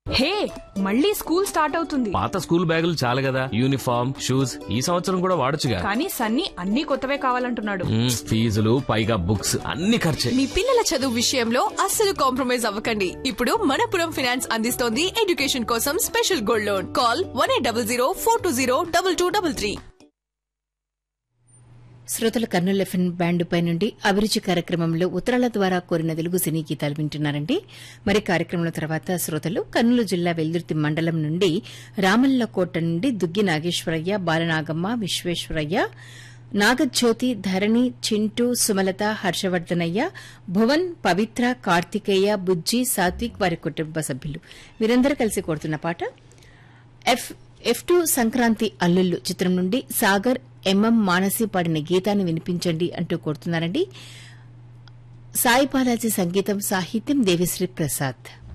హే మళ్ళీ school start అవుతుంది పాత స్కూల్ బ్యాగులు చాలు కదా యూనిఫామ్ షూస్ ఈ సంవత్సరం కూడా వాడొచ్చుగా కానీ సన్నీ అన్ని కొత్తవే కావాలంటున్నాడు మ్మ్, ఫీజులు పైగా బుక్స్ అన్ని ఖర్చే మీ పిల్లల చదువు విషయంలో అస్సలు కాంప్రమైజ్ అవ్వకండి ఇప్పుడు మనపురం ఫైనాన్స్ అందిస్తోంది ఎడ్యుకేషన్ కోసం special gold loan call one eight double zero four two zero double two double three శ్రోతల కర్నూలు ఎఫ్ఎన్ బ్యాండ్ పై నుండి అభిరుచి కార్యక్రమంలో ఉత్తరాల ద్వారా కోరిన తెలుగు సినీ గీతాలు వింటున్నారండి మరి కార్యక్రమం తర్వాత శ్రోతలు కర్నూలు జిల్లా వెల్దుర్తి మండలం నుండి రామల్లకోట నుండి దుగ్గి నాగేశ్వరయ్య బాలనాగమ్మ విశ్వేశ్వరయ్య నాగజ్యోతి ధరణి చింటూ సుమలత హర్షవర్ధనయ్య భువన్ పవిత్ర కార్తికేయ బుజ్జి సాత్విక్ వారి కుటుంబ సభ్యులు వీరందరూ కలిసి కోరుతున్న పాట ఎఫ్ ఎఫ్ టూ సంక్రాంతి అల్లుళ్ళు చిత్రం నుండి సాగర్ ఎంఎం మానసి పాడిన గీతాన్ని వినిపించండి అంటూ కోరుతున్నారండి సాయి బాలాజీ సంగీతం సాహిత్యం దేవిశ్రీ ప్రసాద్